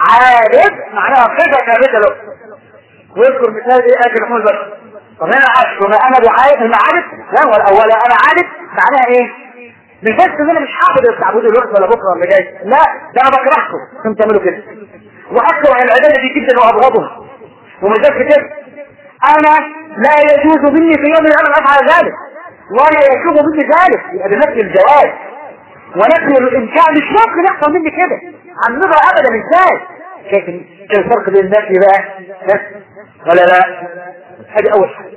عابد معناها صفة ثابتة له ويذكر مثال ايه اكل لحوم البشر طب انا عارف وما انا بعابد المعابد لا ولا ولا انا عابد معناها ايه مش بس ان انا مش حافظ تعبدوا الوقت ولا بكره ولا جاي لا ده انا بكرهكم انتم تعملوا كده واكثر عن العباده دي جدا وابغضها ومش بس كده انا لا يجوز مني في يوم ان افعل ذلك ولا يجوز مني ذلك يبقى بنفي الجواز ونفي الامكان مش ممكن يحصل مني كده عن نظر ابدا ازاي شايف كيف الفرق بين النفي بقى ولا لا هذه اول حاجه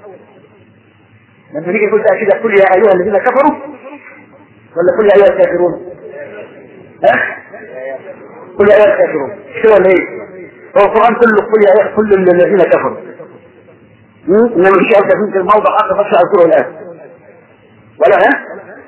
لما نيجي نقول بقى كده قل يا ايها الذين كفروا ولا قل يا ايها الكافرون ها قل يا ايها الكافرون شو ولا ايه هو القران كله قل يا ايها كل الذين كفروا انما مش عارف في الموضع اخر بس اذكره الان ولا ها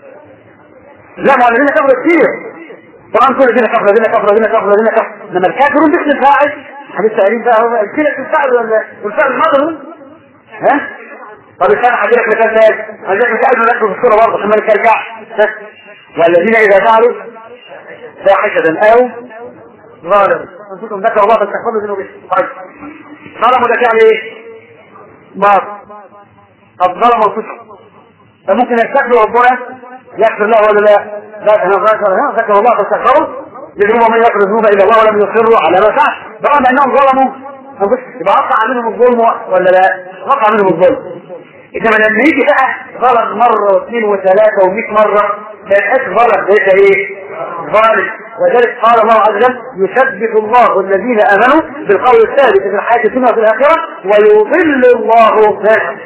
لا ما الذين كفروا كثير القران كله الذين كفروا الذين كفروا الذين كفروا الذين كفروا انما الكافرون باسم الفاعل حديث قايلين بقى هو الكلمه الفاعل ولا والفعل الماضي ها طب كان حاجة لك مثال ثالث حاجة لك مثال نذكر في الصورة برضه عشان ما نرجعش والذين إذا فعلوا فاحشة أو ظالم أنتم ذكروا الله فاستغفروا ذنوبهم طيب ظلموا ده فعل إيه؟ ماضي طب ظلموا الفسق فممكن يستغفر ربنا يغفر له ولا لا؟ لا انا ذكر ذكر الله فاستغفروا لذنوب من يغفر الذنوب الا الله ولم يصروا على ما فعل رغم انهم ظلموا يبقى وقع منهم الظلم ولا لا؟ وقع منهم الظلم انما لما يجي بقى ظلم مرة واثنين وثلاثة ومئة مرة ما يبقاش ظلم ليس ايه ظالم وذلك قال الله عز وجل يثبت الله الذين امنوا بالقول الثابت في الحياة الدنيا وفي الاخرة ويضل الله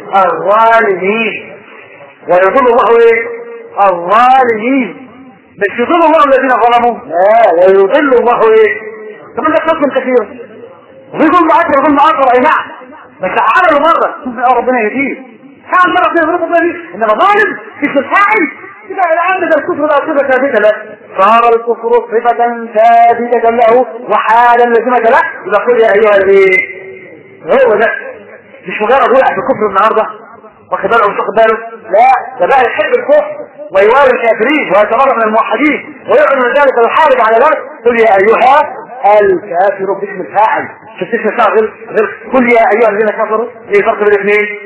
الظالمين ويضل الله ايه الظالمين مش يضل الله الذين ظلموا لا ويضل الله ايه كمان ده قسم كثير وفي ظلم اكبر ظلم اكبر اي نعم بس عملوا مرة يا ربنا يهديه كان مرة في الغرب الضريب انما ظالم في الفاعل يبقى الان ده الكفر ده صفة ثابتة له صار الكفر صفة ثابتة له وحالا لازمة له يبقى قل يا ايها الايه هو ده مش مجرد وقع في الكفر النهارده واخد باله مش واخد باله لا ده بقى يحب الكفر ويوالي الكافرين ويتبرع من الموحدين ويعلن ذلك ويحارب على ذلك قل يا ايها الكافر باسم الفاعل شفت اسم الفاعل غير غير قل يا ايها الذين كفروا ايه فرق بين الاثنين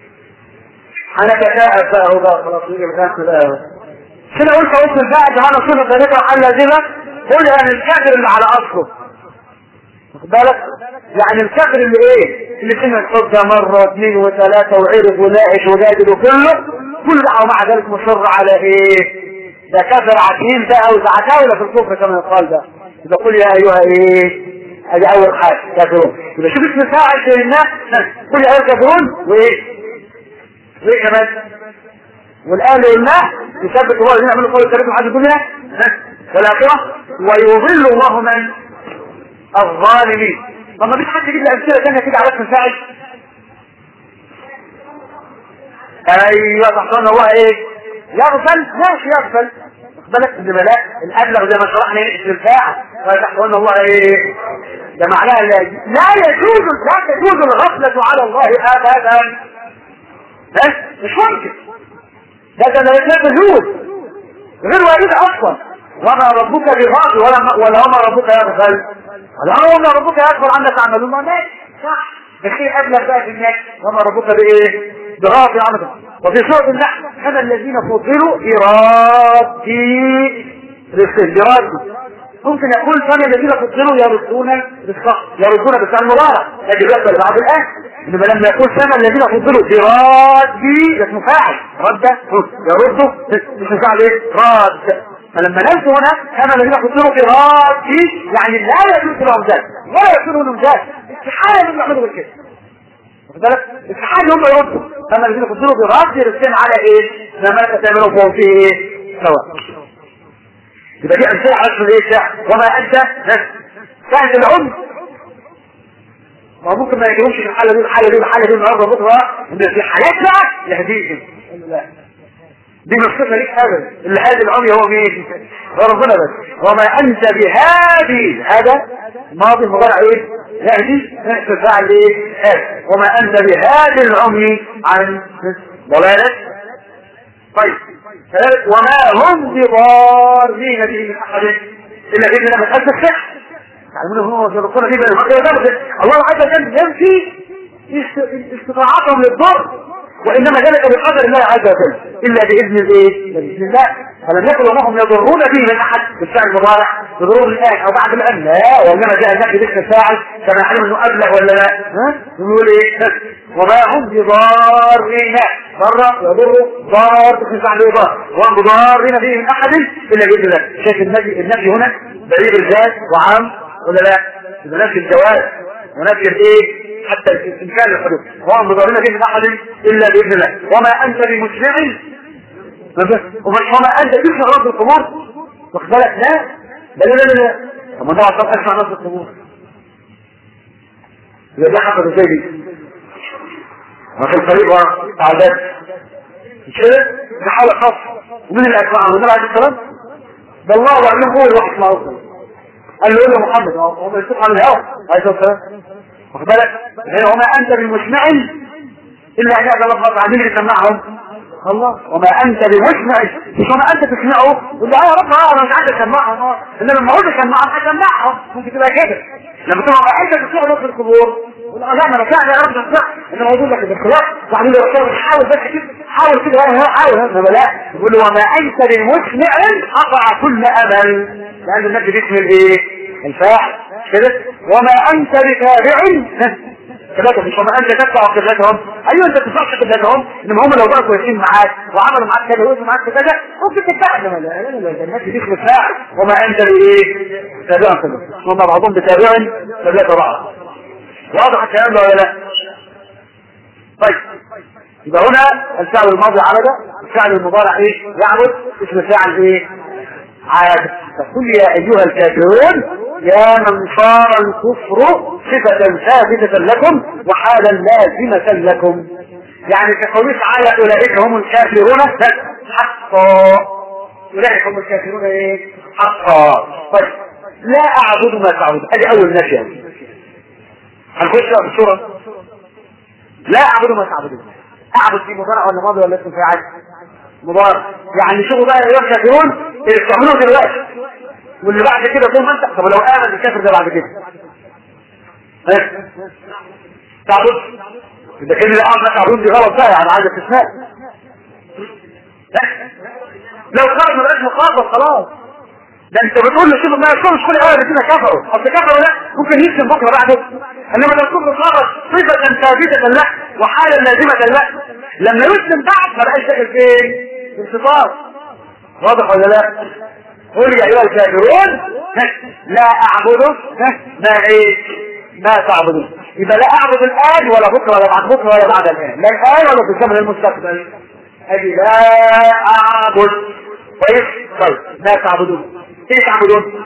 انا كتائب بقى هو بقى خلاص يجي مكان كده كده قلت اسم الفاعل ده انا صفه ثابته وحل لازمه قل يعني الكافر اللي على اصله واخد بالك يعني الكافر اللي ايه اللي سمع الحب ده مره واثنين وثلاثه وعرف وناقش وجادل وكله كل ده ومع ذلك مصر على ايه ده كافر عتيم بقى وزعتاوله في الكفر كما يقال ده يبقى قل يا ايها ايه ادي اول حاجه كافرون يبقى شوف اسم الفاعل في الناس قل يا ايها الكافرون وايه وايه كمان والآن لله يثبت الله الذين عملوا قول الثابت حاجة الدنيا والآخرة ويضل الله من الظالمين طب ما فيش حد يجيب لي أمثلة ثانية كده على اسم فاعل أيوه تحصلنا الله إيه يغفل ماشي يغفل بالك انما لا الابلغ زي ما شرحنا اسم الفاعل فتحصلنا الله ايه ده معناها لا, لا يجوز لا تجوز الغفلة على الله ابدا بس مش ممكن ده ده لا تجوز غير وارد اصلا وما ربك بغافل ولا ولا وما ربك يغفل ولا وما ربك يغفل عما تعملون ما ماشي صح بخير ابلغ بقى في الناس وما ربك بايه بغافل عما وفي سورة النحل كما الذين فضلوا برادي رزق برادي ممكن يقول فما الذين فضلوا يردون بالصح يردون بالصح المضارع هذه بيحصل بعض الآن إنما لما يقول فما الذين فضلوا برادي ده اسمه فاعل رد يرد مش فاعل ايه راد فلما نلت هنا كما الذين فضلوا برادي يعني لا يجوز لهم ذلك ولا يكون لهم ذلك استحالة ان يعملوا بالكده واخد بالك استحالة هم يردوا كما الذين فضلوا برادي رزقين على ايه ما تعملوا فوق فيه ايه سواء يبقى دي امثله على اسم ايه الشعر وما انت سهل العمر ما ممكن ما يجيبهمش في الحاله دي الحاله دي الحاله دي النهارده بكره ان في حالات بقى يهديهم لا دي مش صفه ليك ابدا اللي هادي العمي هو مين هو ربنا بس وما انت بهادي هذا ماضي مضارع ايه يهدي فعل ايه هذا وما انت بهادي العمي عن ضلالك طيب وما هم بضارين به من احد الا باذن الله مساله الصحه يعلمون هو يرقون في بين المكة الله عز وجل ينفي استطاعتهم للضر وانما ذلك بقدر الله عز وجل الا باذن الايه؟ باذن الله فلم يكن وهم يضرون به من احد بالفعل المضارع يضرون الان او بعد الان لا وانما جاء النفي باسم الفاعل كما يعلم انه ابلغ ولا لا؟ ها؟ يقول ايه؟ وما هم بضارين ضر يضر ضار باسم فعل يضار وهم بضارين به من احد الا باذن الله شايف النفي النفي هنا بعيد الذات وعام ولا لا؟ يبقى نفي الجواز ونفي الايه؟ حتى الإمكان الحدوث وهم بضرنا به من أحد إلا بإذن الله وما أنت بمسمع وما أنت تسمع رب القبور واخد بالك لا لا لا لا لا طب ما ده أسمع رب القبور يبقى ده حصل ازاي دي وفي الطريق عادات مش كده ده حالة خاصة ومن اللي أسمعه والنبي عليه السلام ده الله وعلمه هو الواحد اسمعه قال له يا محمد هو يسوق على الهواء عليه الصلاة والسلام واخد بالك وما انت بمسمع الا ان هذا لفظ عديد يسمعهم الله وما انت بمسمع مش وما انت تسمعه ولا يا رب انا مش عايز اسمعهم انما لما اقول اسمعهم هسمعهم ممكن تبقى كده لما تبقى انت تسمع في القبور لا ما انا فعلا يا رب اسمع انما اقول لك بالاختلاف وبعدين الرسول حاول بس كده حاول كده حاول انما لا يقول وما انت بمسمع قطع كل امل لان النبي باسم الايه الفاعل كده وما انت بتابع ثلاثة مش وما انت تتبع قبلتهم ايوه انت تتبعش قبلتهم انما هم لو بقوا كويسين معاك وعملوا معاك كذا وقفوا معاك كذا ممكن تتبع انما لا لا لا ده الناس دي فاعل وما انت بايه؟ تابع قبلتهم هم بعضهم بتابع ثلاثة بعض واضح الكلام ده ولا لا؟ طيب يبقى هنا الفعل الماضي عبد الفعل المضارع ايه؟ يعبد اسم فاعل ايه؟ عاد فقل يا ايها الكافرون يا من صار الكفر صفة ثابتة لكم وحالا لازمة لكم يعني في قوله تعالى اولئك هم الكافرون حقا اولئك هم الكافرون ايه؟ حقا طيب لا اعبد ما تعبد هذه اول نفي هنخش في السورة لا اعبد ما تعبدون اعبد في مضارع ولا ماضي ولا اسم فاعل مضارع يعني شوفوا بقى ايها الكافرون اللي بتعملوه دلوقتي واللي بعد كده طول ما انت طب لو امن الكافر ده بعد كده ها تعبد اذا كان اللي قاعد تعبد دي غلط بقى يعني عايز استثناء لو خرج من اجل مخاطب خلاص ده انت بتقول له شوف ما يكونش كل اهل الذين كفروا اصل كفروا لا ممكن يسلم بكره بعده انما لو كفر خرج صفه ثابته له وحالا لازمه له لما يسلم بعد ما بقاش داخل فين؟ في انتصار واضح ولا لا؟ قل يا ايها الكافرون لا اعبد ما ايه ما تعبدون يبقى لا اعبد الان ولا بكره ولا بعد بكره ولا بعد الان لا الان ولا في الزمن المستقبل ادي لا اعبد كويس طيب ما تعبدون ايه تعبدون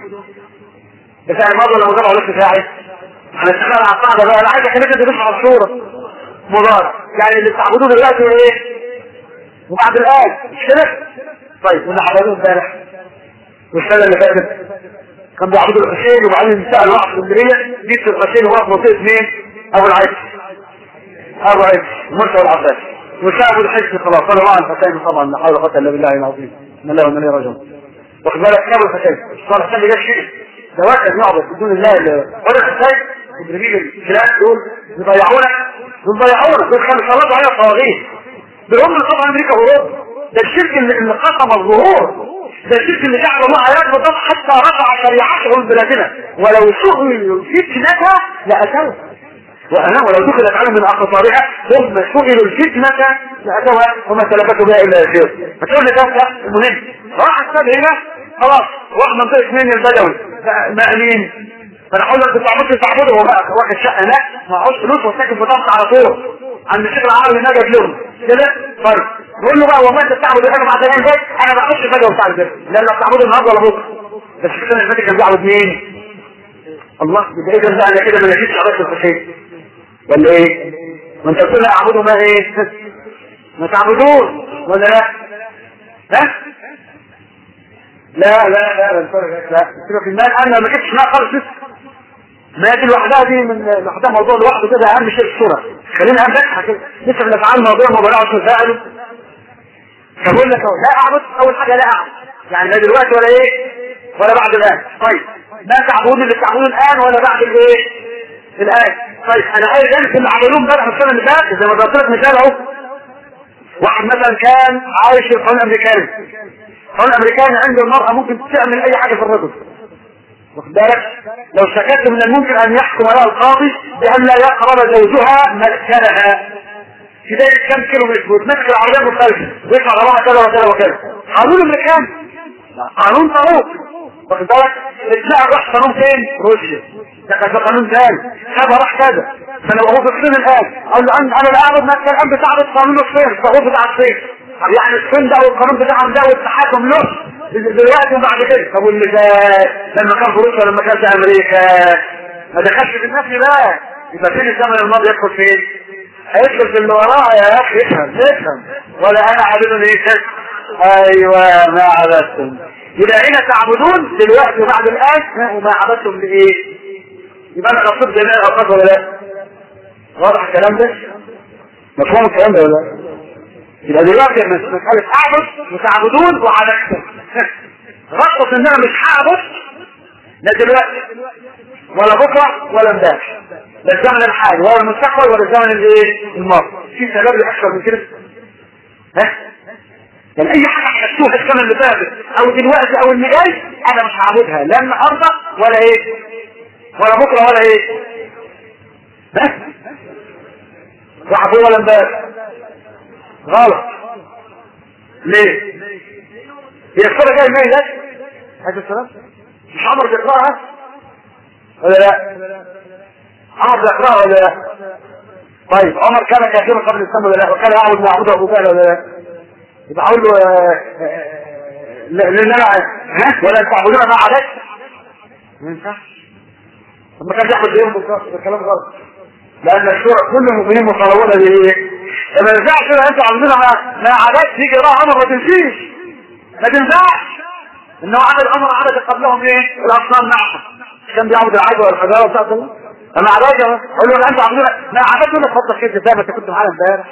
بتاع الماضي ولا مضارع ولا بتاعي هنشتغل على القاعده بقى انا عايز اخليك تدرس على الصوره مضارع يعني اللي بتعبدوه دلوقتي ايه وبعد الان مش كده طيب واللي عبدوه امبارح والسنة اللي فاتت كان بيعبدوا الحسين وبعدين سأل واحد في اسكندرية جيت الحسين وهو في منطقة مين؟ أبو العيش أبو العيش مرسى والعباس وسابوا الحسن خلاص قالوا معا الحسين طبعا لا حول ولا قوة إلا بالله العظيم من الله ومن الله رجل واخد بالك سابوا الحسين صار الحسين ده شيء ده واحد يعبد بدون الله ولا الحسين مدربين الكلاب دول يضيعونا دول ضيعونا دول كانوا صلاتوا عليها صواغير دول هم اللي طبعا أمريكا وأوروبا ده الشرك اللي قسم الظهور ده الشرك اللي جعل الله آيات بالضبط حتى رفع شريعته من بلادنا ولو سئلوا فتنة لأتوها وأنا ولو دخلت عليهم من أقطارها ثم سئلوا الفتنة لأتوها وما سلكته بها إلا الخير فتقول لي ده المهم راح السبب هنا خلاص راح منطقة مين البدوي مأمين فانا اقول لك بتعبد تعبده هو بقى واخد شقه هناك معهوش فلوس وساكن في ضغط على طول عند الشيخ العربي نجد لهم كده طيب بقول له بقى هو ما انت بتعبد ايه مع زمان ده انا ما بقولش فجاه وبتاع البيت لا لا بتعبده النهارده ولا بكره بس السنه اللي فاتت كان بيعبد مين؟ الله يبقى اذا بقى انا كده ما نجيتش عبادة الحسين ولا ايه؟ ما انت بتقول اعبده ما ايه؟ ما تعبدون ولا لا؟ ها؟ لا لا لا لا لا سيبك المال انا ما جبتش مال خالص لسه ما دي لوحدها دي من لوحدها موضوع لوحده كده اهم شيء الصوره خلينا اهم بس لسه في الافعال موضوع ما بلاش تفاعل فبقول لك لا اعبد اول حاجه لا اعبد يعني لا دلوقتي ولا ايه ولا بعد الان طيب ما تعبدون اللي تعبدون الان ولا بعد الايه الان طيب انا عايز انسى اللي عملوه امبارح السنه اللي فاتت زي ما ضربت لك مثال اهو واحد مثلا كان عايش في القانون الامريكاني القانون الامريكاني عند المرأة ممكن تعمل اي حاجة في الرجل واخد بالك لو شككت من الممكن ان يحكم لها القاضي بان لا يقرب زوجها مسكنها في ذلك كم كيلو متر وتمسك العربية مختلفة ويطلع غرامة كذا وكذا وكذا قانون امريكاني قانون طاغوت واخد بالك اتلاقى راح قانون فين؟ روسيا ده كان قانون ثاني هذا راح كذا فانا هو في الصين الان اقول له انا انا اعرض ما كان الان بتعرض قانون الصين الطاغوت بتاع الصين طب يعني الصين ده والقانون بتاعهم ده والتحكم له دلوقتي وبعد كده طب واللي ده لما كان في روسيا لما كان في امريكا ما دخلش في الناس بقى يبقى فين الزمن الماضي يدخل فين؟ هيدخل في اللي وراه يا اخي افهم افهم ولا انا عابدون ايه ايوه ما عبدتم يبقى هنا تعبدون دلوقتي وبعد الان وما عبدتم لايه؟ يبقى انا قصدت جميع الاوقات ولا لا؟ واضح الكلام ده؟ مفهوم الكلام ده ولا لا؟ يبقى دلوقتي مسألة اعبد وتعبدون وعبدتم رقص ان انا مش هعبد لا دلوقتي ولا بكره ولا امبارح لا الزمن الحالي ولا المستقبل ولا الزمن الايه الماضي في سبب اكثر من كده ها يعني اي حاجه حسوها السنه اللي فاتت او دلوقتي او اللي جاي انا مش هعبدها لا النهارده ولا ايه ولا بكره ولا ايه ها وعبود ولا امبارح غلط ليه هي الصوره جايه منين ده هذا السلام مش عمر بيقراها ولا لا عمر بيقراها ولا لا طيب عمر كان كافرا قبل الاسلام ولا لا وكان يعبد ما يعبده ابو جهل ولا لا يبقى اقول له لان انا ها ولا تعبدون ما عبدت ما ينفعش طب ما كان ياخد بيهم بالظبط ده كلام غلط لان الشورى كل المؤمنين مطالبون بايه؟ ما ينفعش انت عبدون ما عبدت تيجي يقراها عمر ما تمشيش ما تنفعش انه عمل امر عبد قبلهم ايه الاصنام نعم كان بيعبد العجوه والحجاره بتاعته اما عباد اقول له انت عبدون ما عبدت ولا تفضل كده زي ما انت كنت معانا امبارح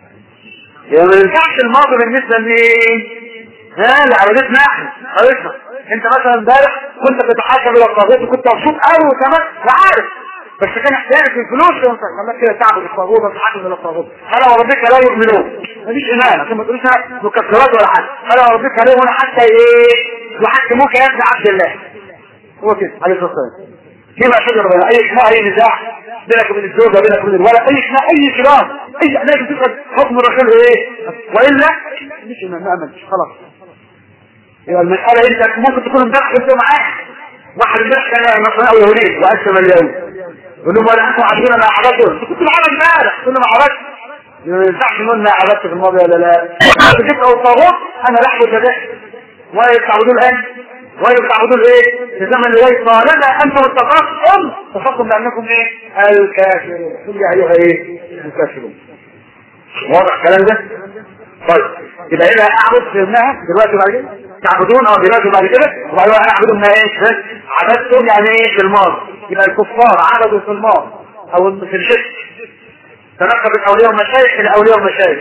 يعني ما ينفعش الماضي بالنسبه لمين؟ ها لعبادتنا احنا عرفنا انت مثلا امبارح كنت بتتحاكم الى الطاغوت وكنت مبسوط قوي وتمام وعارف بس كان احتياجك في الفلوس وانت لما كده تعبد الطاغوت وتتحاكم الى الطاغوت فلا وربك لا يؤمنون مفيش ايمان عشان ما تقوليش مكسرات ولا حاجه فلا وربك لا يؤمنون حتى ايه يحكموك يا ابن عبد الله هو كده عليه الصلاه والسلام كيف شجر بين اي خناقه اي نزاع بينك وبين الزوجه بينك وبين الولد اي خناقه اي كلام اي لازم تفقد حكم الرسول ايه والا مش ما امنش خلاص يبقى المساله انت ممكن تكون امبارح كنت معاه واحد امبارح كان نصراني او يهودي واسلم اليوم يقول لهم ولا انتم عارفين انا عبدته كنت معانا امبارح كنا ما عبدتش ما ينفعش نقول انا عبدت في الماضي ولا لا تجيب او الطاغوت انا لا احبط ده ولا يستعبدون الان ولا تعبدون ايه في زمن الليل طالما انتم اتقاكم فحكم بانكم ايه الكافرون قل يا ايها ايه الكافرون واضح الكلام ده طيب يبقى هنا اعبد في ابنها دلوقتي بعد كده تعبدون او دلوقتي بعد كده وبعدين انا اعبدهم ما ايه عبدتم يعني ايه في الماضي يبقى الكفار عبدوا في الماضي او في الشرك تنقل من اولياء المشايخ الى اولياء المشايخ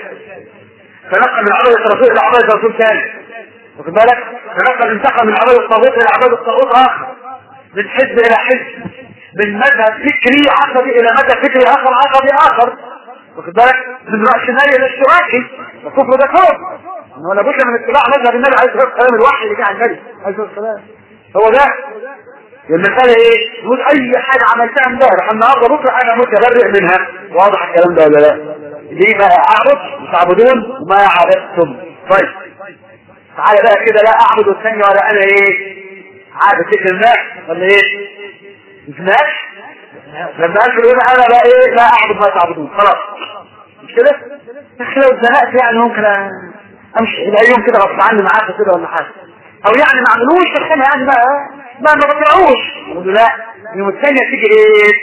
تنقل من عبد الرسول الى عبد الرسول ثاني واخد بالك تنقل انتقل من عباد الطاغوت الى عباد الطاغوت اخر من حزب الى حزب من مذهب فكري عقدي الى مذهب فكري اخر عقدي اخر واخد بالك من رأسمالي الى اشتراكي الكفر ده كفر انه لابد من اتباع مذهب النبي عليه الصلاه والسلام الوحي اللي جه عن النبي عليه الصلاه والسلام هو ده المسألة ايه؟ تقول اي حاجة عملتها امبارح النهارده بكره انا متبرئ منها واضح الكلام ده ولا لا؟ دي ما اعبد تعبدون وما عبدتم طيب تعالى بقى كده لا اعبد الثانية ولا انا ايه عابد كده الناس ولا ايه مش ناس لما قال يقول انا بقى ايه لا اعبد ما تعبدون خلاص مش كده بس لو اتزنقت يعني ممكن امشي الى يوم كده غصب عني معاك كده ولا حاجه او يعني ما عملوش بس انا يعني بقى ما ما بطلعوش اقول لا اليوم الثانية تيجي ايه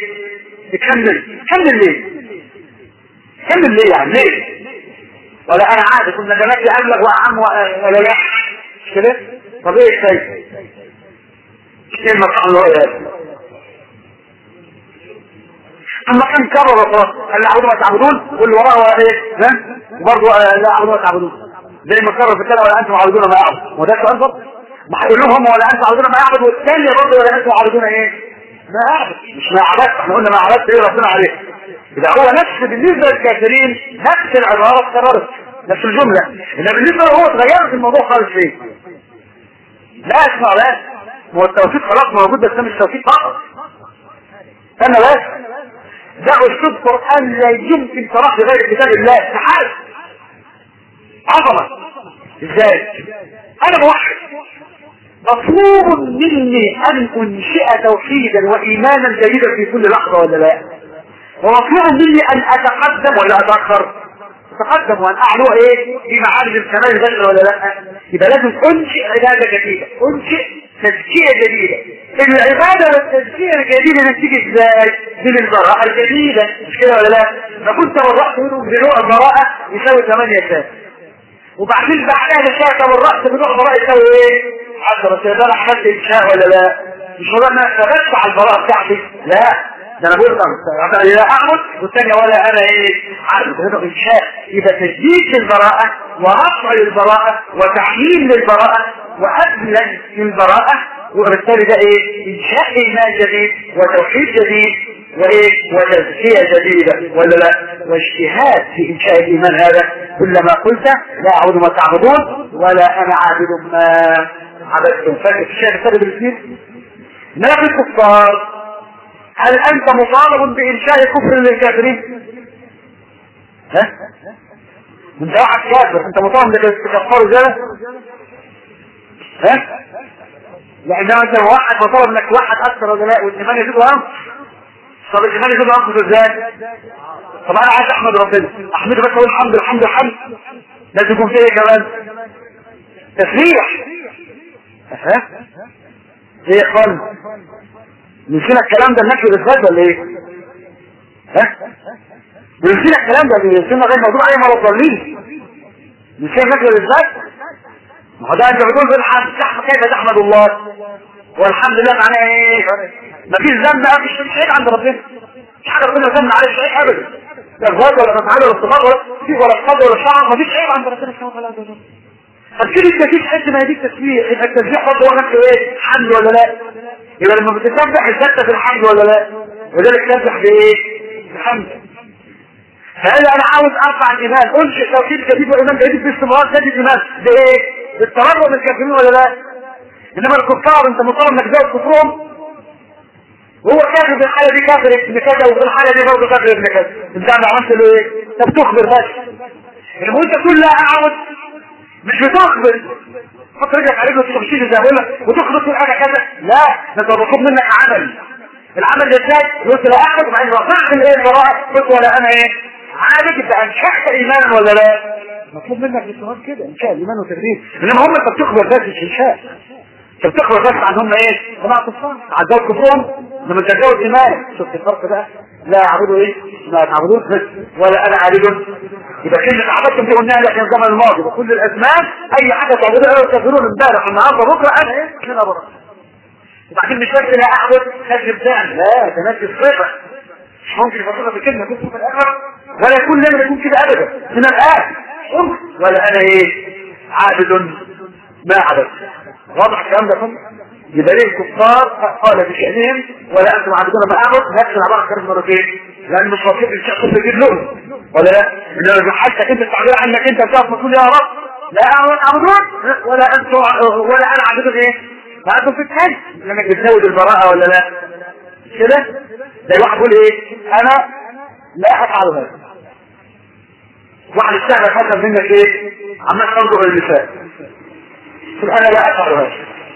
تكمل كمل ليه كمل ليه يعني ليه ولا انا عادي كنا جماعتي ابلغ واعم ولا لا مش كده طب ايه الشيء كلمة الله ايه اما كان كرر خلاص قال لا اعبدوا ما تعبدون واللي وراه ايه ها وبرضه لا اعبدوا ما تعبدون زي ما كرر في الكلام ولا انتم عابدون ما اعبد وده سؤال برضه ما هيقول لهم ولا انتم عبدون ما يعبد والثانية برضه ولا انتم عبدون ايه ما يعبد مش ما عبدت احنا قلنا ما عبدت ايه ربنا عليه يبقى هو نفس بالنسبة للكافرين نفس العبارة اتكررت نفس الجملة انما بالنسبة له هو اتغيرت الموضوع خالص فيه لا اسمع لا هو التوفيق خلاص موجود بس ده مش توفيق فقط انا بس ده اسلوب قرآن لا يمكن صلاح بغير كتاب الله تعال عظمة ازاي انا موحد مطلوب مني ان انشئ توحيدا وايمانا جديدا في كل لحظة ولا لا ومطلوب مني ان اتقدم ولا اتأخر اتقدم وان اعلو ايه في معارج الكمال البشر ولا لا يبقى لازم انشئ عبادة جديدة انشئ تزكية جديدة العبادة والتزكية الجديدة نتيجة ازاي من البراءة الجديدة مش كده ولا لا ما كنت تبرأت منهم بنوع البراءة يساوي 8 شاة وبعدين بعدها شاة تبرأت بنوع براءة يساوي ايه 10 شاة ده انا عملت انشاء ولا لا مش هو انا ثبت على البراءة بتاعتي لا ده انا بقول انا لا اعبد والثانيه ولا انا ايه عارف هنا انشاء يبقى تجديد للبراءه ورفع للبراءه وتعيين للبراءه وأبلغ للبراءة وبالتالي ده ايه انشاء ايمان جديد وتوحيد جديد وايه وتزكية جديدة ولا لا واجتهاد في انشاء الايمان هذا كلما قلت لا اعبد ما تعبدون ولا انا عابد ما عبدتم فاكر الشيخ الفرق بالاثنين ما في الكفار هل انت مطالب بانشاء كفر للكافرين ها انت واحد كافر انت مطالب انك تكفره زي ها لان انت واحد مطالب انك واحد اكثر ولا لا والايمان يزيد وهم طب الايمان يزيد وهم ازاي طب انا عايز احمد ربنا احمده بس اقول الحمد الحمد الحمد لازم يكون فيه ايه كمان تسبيح ها ايه يا اخوان نسينا الكلام ده النفي بالذات ولا ايه ها نسينا الكلام ده نسينا غير موضوع اي مرض ضليل نسينا النفي بالذات ما هو ده انت بتقول بالحمد كيف تحمد الله والحمد لله معناه ايه مفيش ذنب مفيش مش عيب عند ربنا مش حاجه ربنا ذنب عليه شيء ابدا لا الغضب ولا مفعول ولا استغفار ولا في ولا الصبر ولا الشعر مفيش عيب عند ربنا سبحانه وتعالى فكده انت فيش حد ما يديك تسبيح يبقى التسبيح برضه هو نفسه ايه حمد ولا لا يبقى لما بتسبح الزكاه في الحمد ولا لا وذلك تسبح بايه بحمد فهذا انا عاوز ارفع الايمان انشئ توحيد جديد وايمان جديد باستمرار زاد الايمان بايه بالتمرد الكافرين ولا لا انما الكفار انت مطالب انك تزود كفرهم وهو كافر بالحالة دي كافر ابن كذا وفي الحالة دي برضه كافر ابن كذا انت عملت له ايه انت بتخبر بس انما انت كل لا اعود مش بتخبر حط رجلك على رجلك وتمشي زي ما بقول لك وتخبر كل حاجه كذا لا ده انت بطلب منك عمل العمل ده ازاي قلت لا اعبد وبعدين رفعت الايه البراءه قلت ولا انا ايه عارف انت انشأت ايمانا ولا لا مطلوب منك الاجتهاد كده انشاء الايمان وتدريب انما هم انت بتخبر بس مش انشاء انت بتخبر بس عن هم ايه جماعه كفار عدوا كفرهم لما تجاوز ايمان شفت الفرق بقى لا يعبدوا ايه لا تعبدون بس ولا انا عابد يبقى كلمه عبدتم دي قلناها لكن الزمن الماضي وكل الازمان اي حاجه تعبدوها او تكفرون امبارح النهارده بكره انا ايه هنا بره وبعدين مش بس لا اعبد نجم ثاني لا ده نجم صفه مش ممكن يفضلها بكلمه تكون في الاخر ولا يكون لما يكون كده ابدا من الان ولا انا ايه عابد ما عبد واضح الكلام ده كله يبقى ليه الكفار قال بشأنهم ولا انتم عابدون ما اعبد نفس العبارة خرج مرتين لان مش مطلوب ان شاء كفر يجيب لهم ولا لا ان حتى انت تعبير عنك انت بتعرف تقول يا رب لا اعبدون ولا انتم ولا انا عابدون ايه فانتم في الحج لانك بتزود البراءة ولا لا كده زي واحد يقول ايه انا لا افعل هذا واحد السهل حسب منك ايه عمال تنظر للنساء تقول انا لا افعل هذا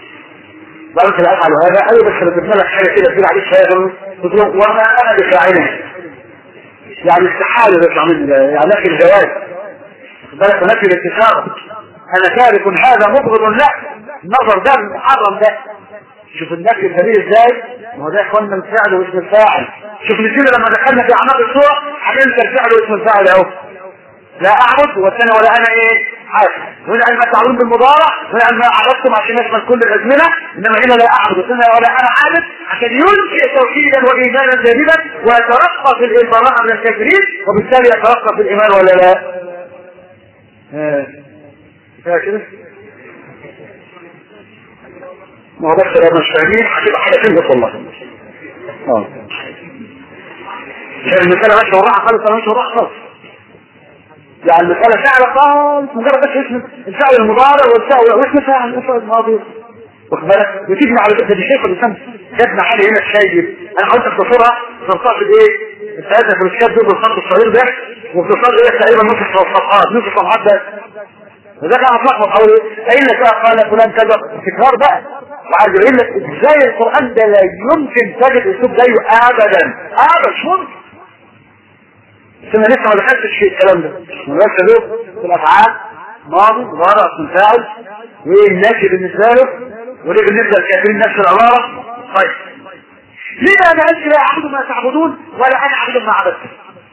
لا انت لا افعل هذا ايوه بس لما تبنى لك حاجه كده تقول عليك شاغل تقول وما انا بفاعله يعني استحاله يطلع من يعني نفي الجواز بالك نفي الاتفاق انا تارك هذا مبغض لا النظر ده المحرم ده شوف النفي الجميل ازاي ما هو ده اخواننا الفعل واسم الفاعل شوف نسينا لما دخلنا في اعماق الصورة هننسى الفعل واسم الفاعل اهو لا اعبد والثاني ولا انا ايه حاسب هنا علم التعلم بالمضارع هنا علم عبدتم عشان يشمل كل الازمنه انما هنا لا اعبد والثاني ولا انا عابد عشان ينشئ توحيدا وايمانا جديدا ويترقى في البراءه من الكافرين وبالتالي يترقى في الايمان ولا لا؟ ها كده ما هو بس لو مش فاهمين هتبقى حاجه تنقص والله اه يعني المسألة ماشية وراها خالص أنا ماشية وراها خالص يعني المسألة فعلا خالص مجرد بس اسم الفعل المضارع والفعل واسم فاعل الفعل الماضي واخد بالك وتجمع على ده شيخ الإنسان جاتنا حاجة هنا الشايب أنا حاولت أختصرها تنصاف بإيه؟ الثلاثة فلوسكات دول بالخط الصغير ده واختصار إيه تقريبا نص صفحات نص صفحات ده وده كان هتلخبط حوالي قايل لك بقى قال فلان كذا تكرار بقى وعايز يقول لك ازاي القرآن ده لا يمكن تجد اسلوب زيه ابدا ابدا مش ممكن بس انا لسه ما دخلتش في الكلام ده بس له في الافعال ماضي مضارع اسم فاعل والناشئ بالنسبه له وليه بالنسبه للكافرين نفس العباره طيب ليه ما قالش لا اعبد ما تعبدون ولا انا اعبد ما عبدتم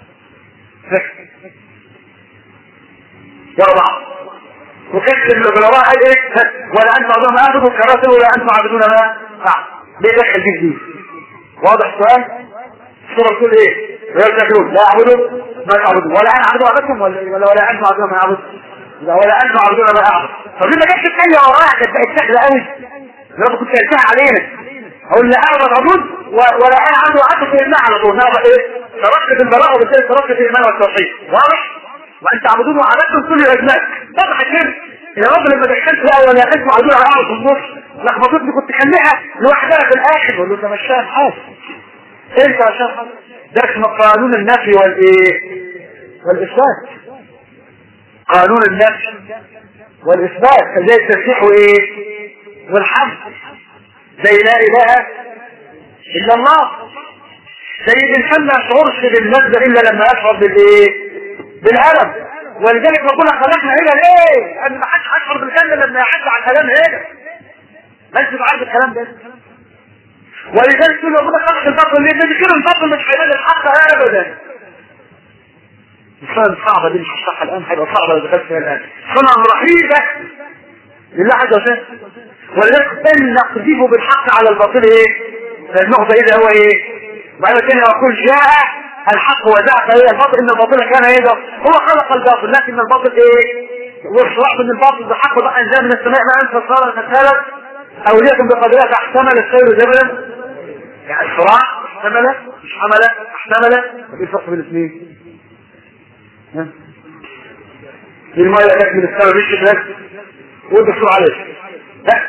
ورا بعض وكتب العلماء قال ايه ولا انتم عبدون ما اعبدوا كراسل ولا انتم عبدون ما فعل ليه دخل دي جديد واضح السؤال الصورة بتقول ايه ويقول لا اعبدوا ما تعبدون ولا انا اعبد عبدكم ولا ولا ولا انتم عبدون ما اعبد ولا انتم عبدون ما اعبد طب ليه ما جبتش الثانية وراها كانت بقت سهلة قوي لو كنت سألتها علينا اقول لا اعبد عبود ولا انا عبد عبد في الماء على طول نعم ايه تركت في البراءة وبالتالي تركت في الايمان والتوحيد واضح وانت عبدون وعبدتم كل الاجناس طبعا كده يا رب لما دخلت بقى ولا اسمع عبدون على اعرف النص لخبطتني كنت خليها لوحدها في الاخر بقول له ده مش فاهم حاجه انت عشان حاجه ده اسمه قانون النفي والايه والاثبات قانون النفي والاثبات زي التسبيح وايه والحمد زي لا اله الا الله زي الانسان ما يشعرش باللذة الا لما يشعر بالايه بالالم ولذلك ربنا خلقنا هنا ليه ان ما حدش هيشعر بالجنه لما يعدي على الالم هنا ما انت عارف الكلام ده ولذلك تقول ربنا خلق البطل ليه لان كده البطل مش هيلاقي الحق ابدا الصلاة صعبة دي مش هشرحها الآن هيبقى صعبة لو دخلت فيها الآن صنع رهيبة لله عز وجل ولذلك بل نقذفه بالحق على الباطل ايه النقطة اذا هو ايه وبعد كده يقول جاء الحق وزعق ايه الباطل ان الباطل كان ايه ده هو خلق الباطل لكن الباطل ايه والصراع بين الباطل بالحق بقى انزال من السماء ما انت صار فتالت او ليكم بقدرها احتمل السير جبلا يعني الصراع احتمل مش حمل احتمل ايه الفرق بين الاثنين ها دي المية جت من السماء مش كده والدكتور عليه لا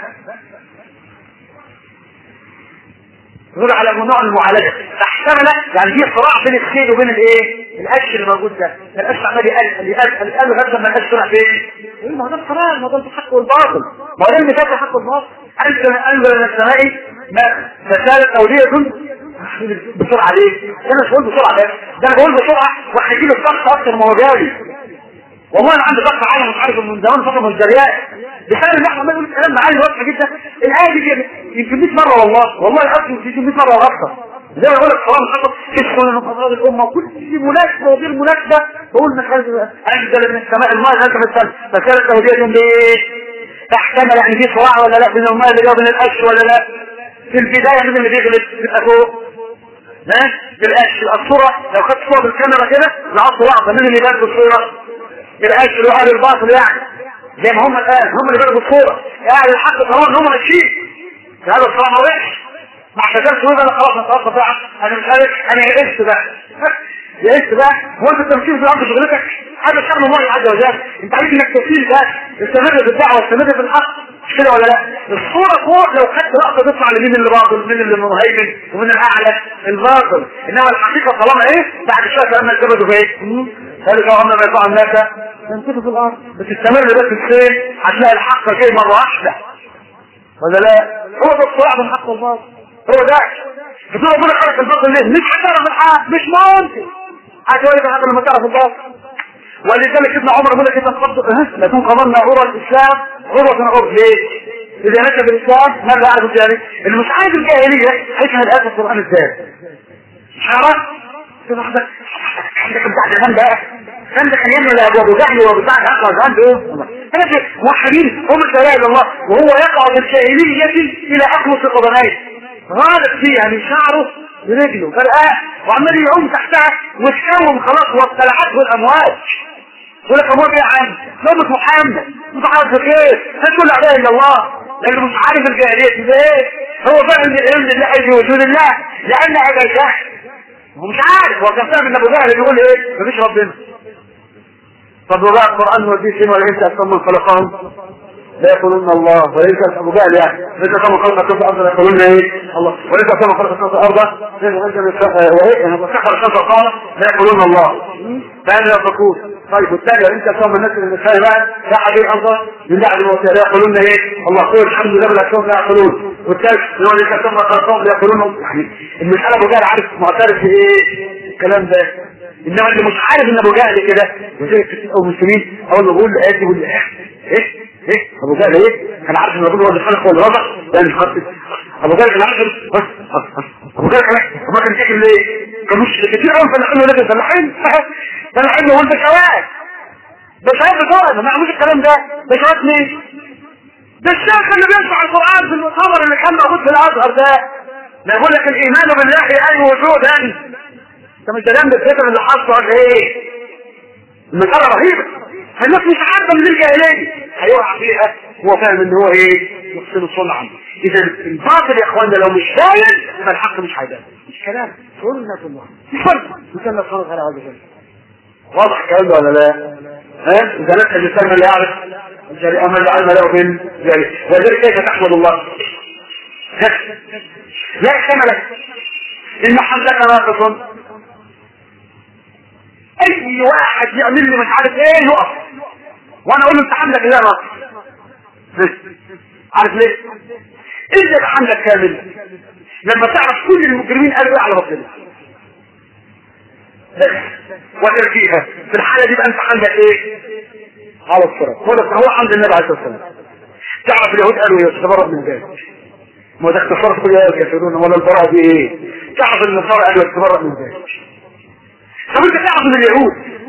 نقول على نوع المعالجة تحتمل يعني في صراع بين الخيل وبين الايه القش اللي موجود ده القش عمال يقل يقل يقل لغايه لما القش طلع فين ايه ما هو ده الصراع ما هو ده الحق والباطل ما هو ده اللي فات الحق والباطل انزل انزل من السماء ما فسالت اوديه بسرعه ليه؟ انا مش بقول بسرعه ده ده انا بقول بسرعه وهيجي له الضغط اكتر ما هو جالي والله انا عندي ضغط عالي مش عارف من زمان فتره من الجريات بسبب ان احنا عمال نقول الكلام معالي واضحه جدا الايه دي يمكن 100 مره والله والله اصلا يمكن 100 مره واكثر زي ما بقول لك صلاه الخطب تدخل من قضايا الامه وكل دي مناسبه وغير مناسبه بقول لك انزل من السماء الماء انت مثلا فكانت تهديتهم بايه؟ تحتمل يعني في صراع ولا لا بين الماء اللي جاي من القش ولا لا؟ في البدايه مين اللي بيغلب يبقى فوق ها بالقش الصوره لو خدت صوره بالكاميرا كده العصر واقفه مين اللي بان بالصوره؟ القش اللي هو الباطل يعني زي ما هم الان هم اللي بيغلبوا الصوره يعني الحق طبعا ان هم ماشيين هذا الصراع ما وقعش ما اعتذرش وده انا خلاص نتوقف بقى انا مش عارف انا يئست بقى يئست بقى هو انت التمثيل في الارض شغلتك هذا شأن الله عز وجل انت عارف انك تسير ده استمر في الدعوه استمر في الحق مش كده ولا لا الصوره فوق لو خدت لقطه تطلع لمين اللي باطل مين اللي مهيمن ومن الاعلى الباطل انما الحقيقه طالما ايه بعد شويه لما الجبل في ايه ذلك هم ما يطلع الناس تنكتوا في الارض بتستمر بس السير هتلاقي الحق كده مره واحده ولا لا هو ده الصراع بين الحق والباطل هو ده بتقول ربنا خلق الباطل ليه مش هتعرف الحق مش ممكن هتقول لك لما تعرف الباطل ولذلك ابن عمر بيقول لك انت تفضل لا تكون قبلنا عروة الاسلام عروة عروة ليه؟ اذا نشا بالاسلام ماذا يعرف الجاهلية؟ اللي مش عارف الجاهلية هيفهم الآية القرآن ازاي؟ مش عارف؟ عندك بتاع زمان بقى كان ده كان يعمل ابو جهل وابو سعد اقوى زمان دول انا موحدين هم لا اله الا الله وهو يقع بالجاهلية الى اخلص قدميه غالب فيها من شعره برجله فالآن وعمال يعوم تحتها وتكون خلاص وابتلعته الامواج يقول لك امواج ايه يا عم نوبة محمد متعرض بخير هتقول لا اله الا الله لانه مش عارف الجاهليه دي ايه هو فاهم العلم لله في وجود الله لان ابا جهل هو مش عارف هو كان فاهم ان ابو جهل بيقول ايه مفيش ربنا طب وبقى القران وديه فين ولا انت اصلا من خلقهم لا يقولون الله وليس ابو جهل يعني ليس كما خلق الشمس الارض لا يقولون ايه الله وليس كما خلق الشمس الارض وايه وسخر الشمس القمر لا يقولون الله فهل يفكون طيب والثاني انت كما الناس اللي مش فاهم لا حبيب الله من بعد الموت لا يقولون ايه الله قول الحمد لله بلا كون لا يقولون والثالث اللي هو ليس كما خلقهم لا يقولون يعني المساله ابو جهل عارف معترف بايه الكلام ده انما اللي مش عارف ان ابو جهل كده وزي كتير او المسلمين اول ما بقول ايه يقول لي ايه ايه ايه ابو جهل ايه كان عارف ان ربنا هو اللي خلق واللي رزق لا مش خالص ابو جهل كان عارف بس ابو جهل كان ما كان فاكر ليه كان مش كتير قوي فلاحين ولا فلاحين فلاحين هو البشوات بشوات بتوع ما يعملوش الكلام ده بشوات مين ده الشيخ اللي بيشرح القران في المؤتمر اللي كان موجود في الازهر ده ما يقول لك الايمان بالله اي وجودا انت مش دريان بالفكر اللي حصل ولا ايه المساله رهيبه فالناس مش عارفه من الجاهليه هيقع فيها هو فاهم ان هو ايه يحسن صنعا اذا الباطل يا اخوانا لو مش باين يبقى الحق مش هيبان مش كلام سنه الله مش سنه سنه الله تعالى عز وجل واضح الكلام ده ولا لا؟ ها؟ اذا نفس الانسان اللي يعرف الجريء اما اللي علم له من جريء ولذلك كيف تحمد الله؟ لا احتملك ان حمدك ناقص اي واحد يعمل لي مش عارف ايه يقف وانا اقول له انت حمدك لا ناقص عارف ليه؟ اذا حمدك كامل لما تعرف كل المجرمين قالوا ايه على ربنا وتركيها في الحالة دي بقى انت حمدك ايه؟ على الصراط هو ده هو حمد النبي عليه الصلاه والسلام تعرف اليهود قالوا ايه تبرأ من ذلك ما ده اختصار كل يا الكافرون ولا البراءة دي ايه؟ تعرف النصارى قالوا تبرأ من ذلك طب انت تعرف ان اليهود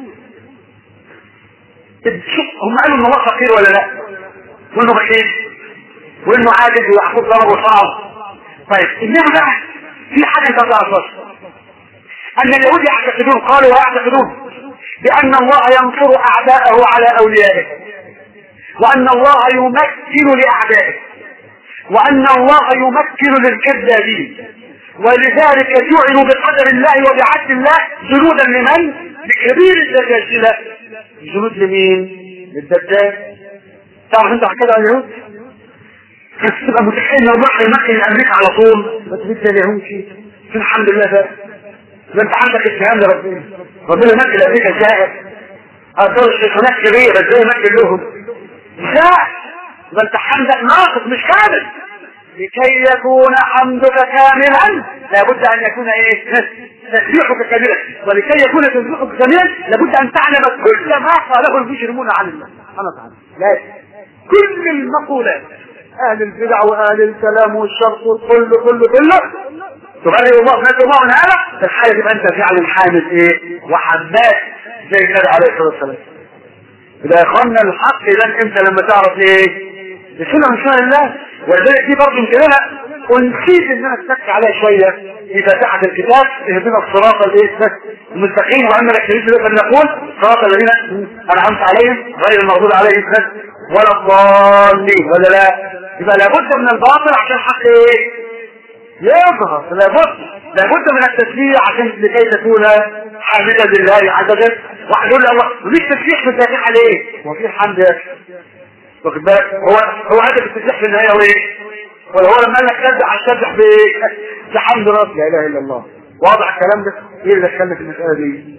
شوف هم قالوا ان الله فقير ولا لا وانه بخيل وانه عاجز ويحفظ ضربه صعب طيب انما بقى في حاجه انت ما تعرفهاش ان اليهود يعتقدون قالوا ويعتقدون بان الله ينصر اعداءه على اوليائه وان الله يمكن لاعدائه وان الله يمكن للكذابين ولذلك جعلوا بقدر الله وبعدل الله جنودا لمن؟ لكبير الدجاجلة جنود لمين؟ للدجاج تعرف انت حكيت عن اليهود؟ كنت تبقى متخيل لو راح يمكن امريكا على طول ما تبيت اليهود شيء الحمد لله ده ده انت عندك اتهام لربنا ربنا يمكن امريكا ازاي؟ اصل الشيطانات كبيره ازاي يمكن لهم؟ لا ده انت حمدك ناقص مش كامل لكي يكون حمدك كاملا لابد ان يكون ايه تسبيحك كاملا ولكي يكون تسبيحك كاملا لابد ان تعلم كل ما قاله المجرمون عن الله سبحانه وتعالى لا كل المقولات اهل البدع واهل الكلام والشرط والكل كل كله تبرئ الله نجد الله من هذا في الحالة تبقى انت فعلا حامد ايه وحماد زي النبي عليه الصلاة والسلام إذا يا اخوانا الحق إذا امتى لما تعرف ايه بسنة من سنن الله ولذلك دي برضه يمكن انا ونسيت ان انا اتك عليها شويه في فاتحه الكتاب اهدنا الصراط الايه المستقيم واما الاكتريس ده نقول صراط الذين انعمت عليهم غير المغضوب عليهم ولا الضالين ولا لا يبقى لابد من الباطل عشان الحق ايه يظهر لابد لابد من التسبيح عشان لكي تكون حامدا لله عز وجل واحد يقول لي الله مفيش تسبيح في الفاتحه ليه؟ هو في حمد يا اخي واخد بالك هو هو هدف التسبيح في النهايه هو ايه؟ ولا هو لما قال لك سبح هتسبح بايه؟ بحمد رب لا اله الا الله واضح الكلام ده؟ ايه اللي دخلنا في المساله دي؟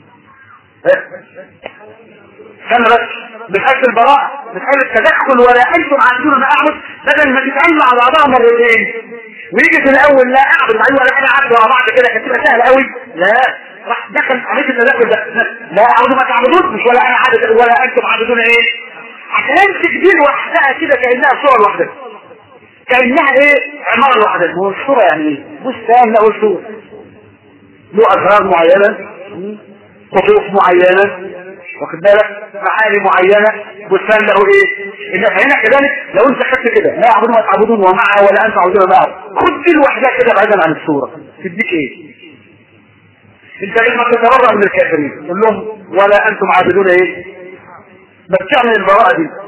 استنى بس مسألة البراءة مسألة التدخل ولا أنتم عارفون ما أعبد بدل ما تتعلم على بعضها مرتين ويجي في الأول لا أعبد بعدين ولا أنا عبد ورا بعض كده كانت تبقى سهلة قوي لا راح دخل عملية التدخل ده لا أعبد ما تعبدون مش ولا أنا عابد ولا أنتم عابدون إيه عشان امسك دي لوحدها كده كأنها صورة لوحدها كأنها إيه عمارة لوحدها هو الصورة يعني إيه بستان له صورة له أزهار معينة خطوط معينة واخد بالك معاني معينة بستان له ايه إن هنا كذلك لو انت خدت كده لا يعبدون ما تعبدون ومعه ولا انت تعبدون معه خد دي لوحدها كده بعيدا عن الصورة تديك ايه انت لما تتبرأ من الكافرين تقول لهم ولا انتم عابدون ايه بس تعمل البراءة دي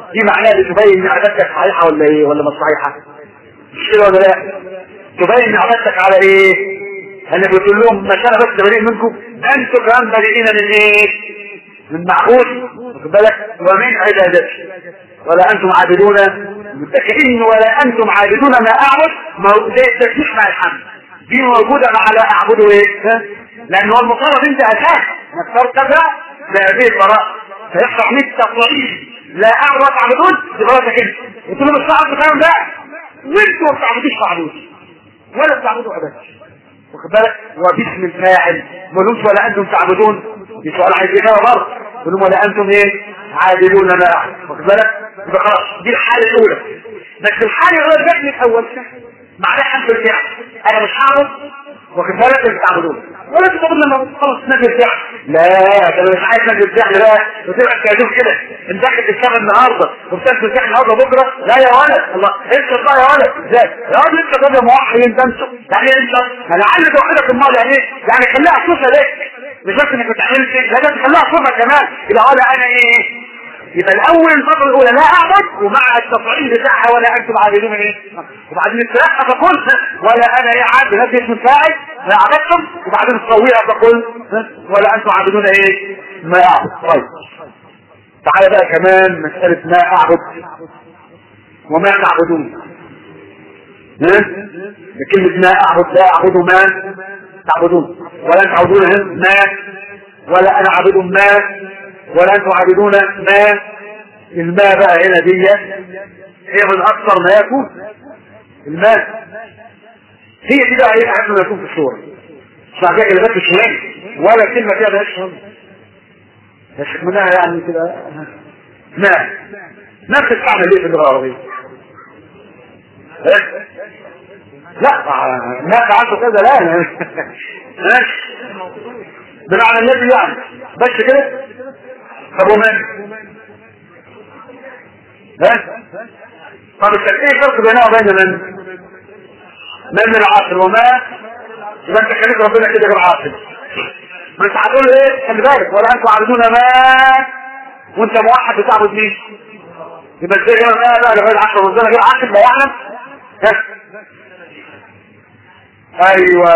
دي معناها بتبين عبادتك صحيحه ولا ايه ولا مش صحيحه مش كده ولا لا تبين عبادتك على ايه انا بتقول لهم مش انا بس بريء منكم ده انتوا كمان بريئين من ايه من معبود واخد بالك ومن عبادتي ولا انتم عابدون متكئين ولا انتم عابدون ما اعبد ما هو زي التسبيح مع الحمد دي موجوده مع لا اعبده ايه ها؟ لان هو المطالب انت اساس نختار كذا بهذه البراءه فيحصل 100 تقليد لا اعبد تعبدون دي براتك انت قلت له مش صعب الكلام ده وانتوا ما بتعبدوش معبود ولا بتعبدوا عباد واخد بالك وباسم الفاعل ملوش ولا انتم تعبدون دي سؤال عايز اجابه برضه يقولون ولا انتم ايه عابدون ما اعبد واخد بالك يبقى خلاص دي الحاله الاولى بس الحاله الاولى الفعل الاول معناه حمد الفعل انا مش هعبد واخد بالك اللي بتعبدون ولا تقول لما خلاص نجي الفعل لا ده انا مش عايز نجي الفعل بقى وتبقى كادوب كده انت داخل تشتغل النهارده وبتاكل الفعل النهارده بكره لا يا ولد الله انت بقى يا ولد ازاي يا ولد انت طب يا موحد انت انت يعني انت انا عايز توحدك المال يعني ايه يعني خليها صفه ليك مش بس انك بتعمل شيء لا ده تخليها صفه كمان يبقى ولا انا ايه يبقى الاول الفتره الاولى لا اعبد ومع التفعيل بتاعها ولا انتم عابدون ايه وبعدين الثلاثه تقول ولا انا ايه عابد هذا اسم الفاعل لا عبدتم وبعدين تصويها تقول ولا انتم عابدون ايه ما اعبد طيب تعالى بقى كمان مسألة ما اعبد وما تعبدون ها كلمة ما اعبد لا اعبد ما تعبدون ولا انتم تعبدون ما ولا انا عابد ما ولا انتم عابدون ما الماء بقى هنا دي هي من اكثر ما يكون الماء هي دي بقى هي اهم ما يكون في الصورة مش معنى كلمات شوية ولا كلمة فيها بهاش هم بس منها يعني كده ماء نفس التعمل ليه في اللغة العربية لا ما فعلت كذا لا ماشي بمعنى النبي يعني بس كده طب ومن ها طب ايه فرق بينها وبين من من من العاصر وما يبقى انت خليك ربنا كده بالعاصر ما انت هتقول ايه خلي بالك ولا انتوا عابدون ما وانت موحد بتعبد مين يبقى ازاي هنا ما لا لغايه 10 رمضان غير عاصر لا يعلم ها ايوه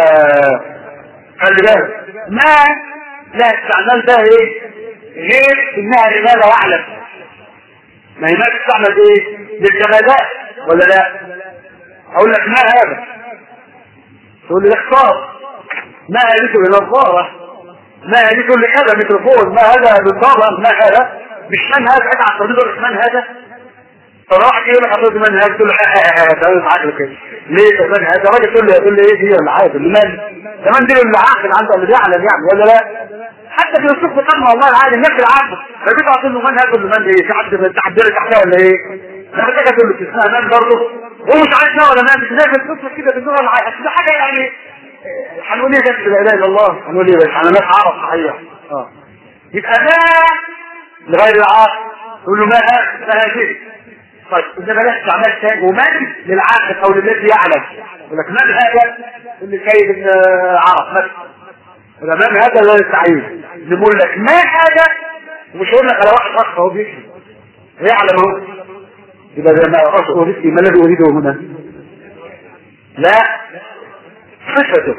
خلي بالك ما لا استعمال ده ايه غير انها لماذا يعلم ما هي ما تستعمل ايه للجمادات ولا لا اقول لك ما هذا تقول لي اختار ما هذه لنظارة ما هذه كل كذا ميكروفون ما هذا بالضبط ما هذا مش من هذا قاعد على الترابيزه من هذا فراح يقول لك حضرتك من هذا تقول له ده معاك كده ليه ده من هذا راجل تقول له يقول لي ايه دي ولا عارف اللي من كمان دي اللي عاقل عنده اللي بيعلم يعني ولا لا حتى في الصف قدم والله العالم الناس العاقل فبيجي تقول له من هذا اللي من ايه في حد تعبير تحتها ولا ايه لا محتاجه تقول له اسمها من برضه هو مش عارف ولا من مش داخل الصف كده باللغه العربيه ده حاجه يعني هنقول ايه بس لا اله الا الله هنقول ايه بس انا ناس عرب صحيح اه يبقى ما لغير العاقل تقول له ما هذا ما هذه طيب إذا بلاش استعمال تاني ومن للعاقل أو للذي يعلم يقول لك من هذا اللي سيد ابن عرب مثلا إذا من هذا لا يستعين نقول لك ما هذا ومش هقول لك على واحد أخ هو بيكتب يعلم هو يبقى زي ما أريد ما الذي أريده هنا لا صفته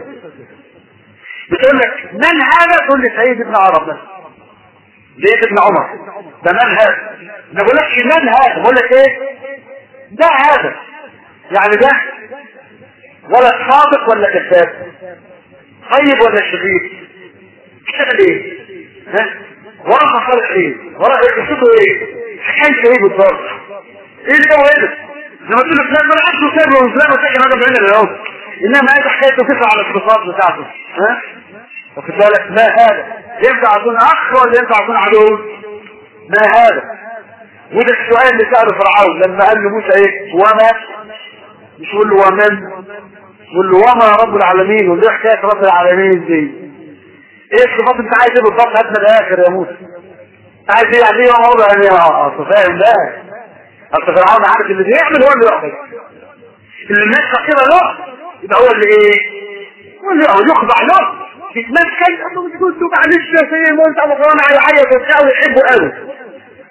بتقول لك من هذا تقول لي سيد ابن عرب مثلا زيد ابن عمر ده من هذا ما بقولكش من هذا بقول لك ايه ده هذا يعني ده ولا صادق ولا كذاب طيب ولا شرير اشتغل ايه ها ورا مصالح ايه ورا قصته ايه حكايته ايه بالظبط ايه اللي هو ايه لما تقول لك فلان ما عرفش سر وفلان وسكن هذا بعين العود انما هذا حكايته تسعى على الصفات بتاعته ها واخد بالك ما هذا ينفع يكون اخ ولا ينفع يكون عدو ما هذا وده السؤال اللي سأله فرعون لما قال لموسى ايه وما مش يقول له ومن يقول له وما رب العالمين واللي حكايه رب العالمين دي ايه الصفات انت عايز ايه بالضبط هات من الاخر يا موسى عايز ايه يعني ايه موضوع يعني اصل فاهم ده اصل فرعون عارف اللي بيعمل هو اللي يعمل اللي الناس فاكره له يبقى هو اللي ايه هو اللي يخضع له يتمثل انه بتقول له معلش يا سيدي ما انت مقرن على عيط وبتاع ويحبه قوي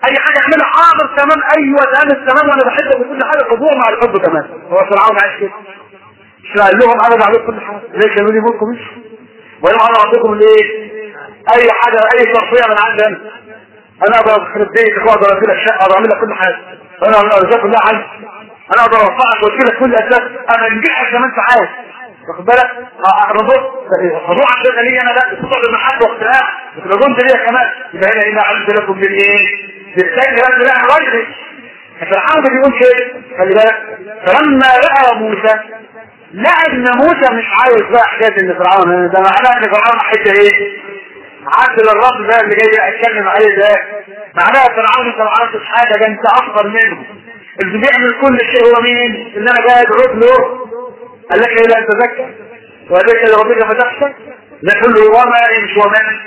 اي حاجه اعملها حاضر تمام ايوه تمام تمام وانا بحبك بكل حاجه خضوع مع الحب كمان هو فرعون عايش كده مش قال لهم انا بعمل كل حاجه ليه كانوا لي ملكم مش ويوم انا اعطيكم الايه اي حاجه اي شرطيه من عندي انا انا اقدر اخرب بيتك واقدر ادي لك شقه واقدر اعمل لك كل حاجه انا ارزاق كلها عندي انا اقدر ارفعك وادي لك كل اساس انا انجحك زي ما انت عايز واخد بالك الرضوع الرضوع عشان لي انا لا تطلع بالمحبه واختلاف بتبقى انت ليا كمان يبقى هنا هنا عملت لكم بالايه بالتاني بس لا غيري فرعون بيقول شيء خلي بالك فلما راى موسى لقى ان موسى مش عايز بقى حكايه ان فرعون ده معناه ان فرعون حته ايه عدل الرب ده اللي جاي اتكلم عليه ده معناها فرعون انت ما عرفتش حاجه ده انت افضل منه اللي بيعمل كل شيء هو مين اللي انا جاي ادعوك له قال لك ايه لا تذكر وذكر ربك فتخشى لا كله وما مش ومن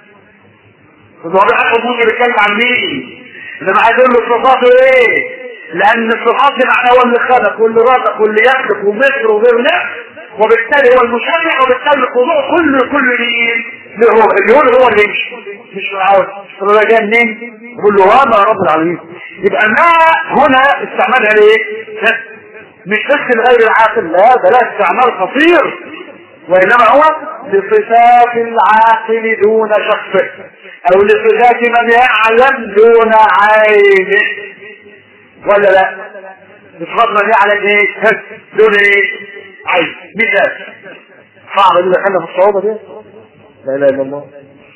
هو بيحب موسى بيتكلم عن مين انما عايز اقول له صفاته ايه لان الصفات دي معناه هو اللي خلق واللي رزق واللي يخلق ومصر وغير نفس وبالتالي هو المشرع وبالتالي الخضوع كله كل مين اللي هو اللي هو هو اللي يمشي مش فرعون طب ده جاي منين يقول له وما رب العالمين يبقى ما هنا استعمالها ليه مش بس الغير العاقل لا ده لا استعمال خطير وانما هو لصفات العاقل دون شخصه او لصفات من يعلم دون عينه ولا لا بصفات من يعلم ايه دون ايه عين مثال صعبة دي دخلنا في الصعوبة دي لا اله الا الله